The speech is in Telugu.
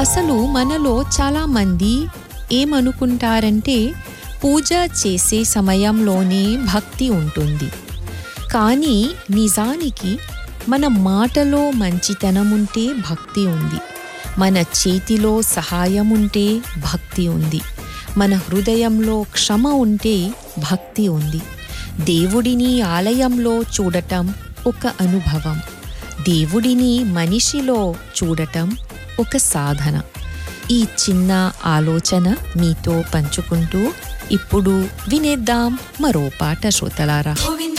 అసలు మనలో చాలామంది ఏమనుకుంటారంటే పూజ చేసే సమయంలోనే భక్తి ఉంటుంది కానీ నిజానికి మన మాటలో మంచితనం ఉంటే భక్తి ఉంది మన చేతిలో సహాయం ఉంటే భక్తి ఉంది మన హృదయంలో క్షమ ఉంటే భక్తి ఉంది దేవుడిని ఆలయంలో చూడటం ఒక అనుభవం దేవుడిని మనిషిలో చూడటం ఒక సాధన ఈ చిన్న ఆలోచన మీతో పంచుకుంటూ ఇప్పుడు వినేద్దాం మరో పాట శ్రోతలారా